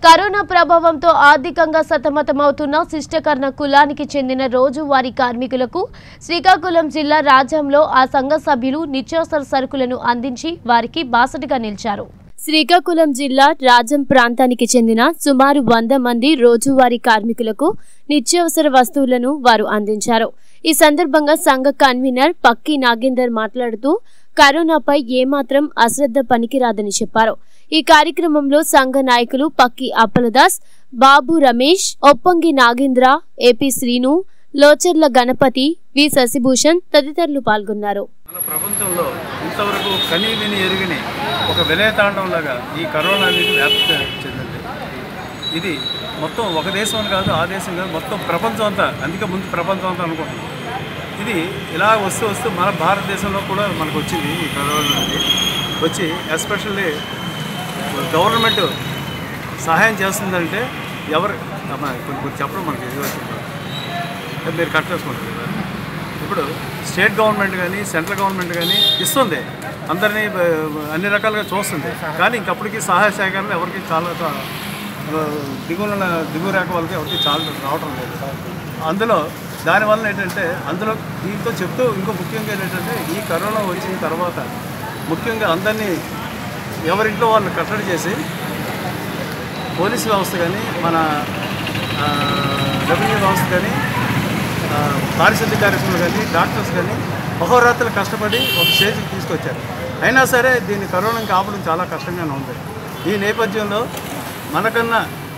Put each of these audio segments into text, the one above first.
corona ప్రభావంతో ఆర్థికంగా సతమతమవుతున్న శిష్టకర్ణ కులానికి చెందిన రోజువారీ కార్మికులకు శ్రీకాకుళం జిల్లా రాజ్యంలో ఆ సంఘ సభ్యులు నిత్యావసర సరుకులను అందించి వారికి బాసటగా నిలిచారు శ్రీకాకుళం జిల్లా రాజం ప్రాంతానికి చెందిన సుమారు వంద మంది రోజువారీ కార్మికులకు నిత్యావసర వస్తువులను వారు అందించారు ఈ సందర్భంగా సంఘ కన్వీనర్ పక్కి నాగేందర్ మాట్లాడుతూ కరోనాపై ఏమాత్రం అశ్రద్ధ పనికిరాదని చెప్పారు ఈ కార్యక్రమంలో సంఘ నాయకులు పక్కి అప్పలదాస్ బాబు రమేష్ ఒప్పంగి నాగేంద్ర ఏపీ శ్రీను లోచర్ల గణపతి వి శశిభూషణ్ తదితరులు పాల్గొన్నారు మన ప్రపంచంలో ఇంతవరకు కని విని ఎరిగిని ఒక విలయతాండంలాగా ఈ కరోనా అనేది వ్యాప్తి చెందింది ఇది మొత్తం ఒక దేశం అని కాదు ఆ దేశం కాదు మొత్తం ప్రపంచం అంతా అందుకే ముందు ప్రపంచం అంతా అనుకుంటున్నాం ఇది ఇలా వస్తూ వస్తూ మన భారతదేశంలో కూడా మనకు వచ్చింది ఈ కరోనా అనేది వచ్చి ఎస్పెషల్లీ గవర్నమెంట్ సహాయం చేస్తుందంటే ఎవరు అమ్మా, కొన్ని కొన్ని చెప్పడం మనకి ఇది వచ్చింది మీరు కట్ చేసుకుంటారు కదా ఇప్పుడు స్టేట్ గవర్నమెంట్ కానీ సెంట్రల్ గవర్నమెంట్ కానీ ఇస్తుంది అందరినీ బ- అన్ని రకాలుగా చూస్తుంది కానీ ఇంకప్పటికీ సహాయ సేకరణ ఎవరికి చాలా త- దిగువ దిగువ రేఖ వాళ్ళకి ఎవరికి చాలా రావటం లేదు అందులో దానివల్ల ఏంటంటే అందులో దీంతో చెప్తూ ఇంకో ముఖ్యంగా ఏంటంటే ఈ కరోనా వచ్చిన తర్వాత ముఖ్యంగా అందరినీ ఎవరింట్లో వాళ్ళు కట్టడి చేసి పోలీస్ వ్యవస్థ కానీ మన ఆ, రెవెన్యూ వ్యవస్థ కానీ ఆ, పారిశుద్ధ్య కార్యక్రమాలు కానీ డాక్టర్స్ కానీ అహోరాత్రులు కష్టపడి ఒక స్టేజ్కి తీసుకొచ్చారు అయినా సరే దీన్ని కరోనాకి ఆపడం చాలా కష్టంగానే ఉంది ఈ నేపథ్యంలో మనకన్నా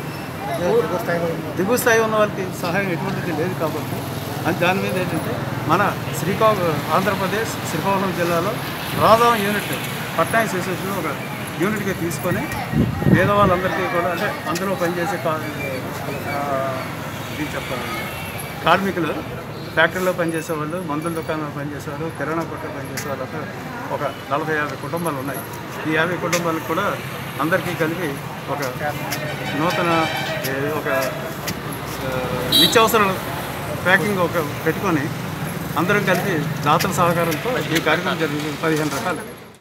దిగువ స్థాయి ఉన్న వాళ్ళకి సహాయం ఎటువంటిది లేదు కాబట్టి అని దాని మీద ఏంటంటే మన శ్రీకాకుళం ఆంధ్రప్రదేశ్ శ్రీకాకుళం జిల్లాలో రాధం యూనిట్ పట్నాయి అసోసియేషన్ ఒక యూనిట్గా తీసుకొని పేదవాళ్ళందరికీ కూడా అంటే అందులో పనిచేసే కా ఆ, ఇది చెప్తాను కార్మికులు ఫ్యాక్టరీలో పనిచేసే వాళ్ళు మందుల దుకాణంలో పనిచేసేవారు కిరాణా కొట్లో పనిచేసే వాళ్ళతో ఒక నలభై యాభై కుటుంబాలు ఉన్నాయి ఈ యాభై కుటుంబాలకు కూడా అందరికీ కలిపి ఒక నూతన ఏ, ఒక ఆ, నిత్యావసరాలు ప్యాకింగ్ ఒక పెట్టుకొని అందరం కలిపి దాతల సహకారంతో ఈ కార్యక్రమం జరిగింది పదిహేను రకాలు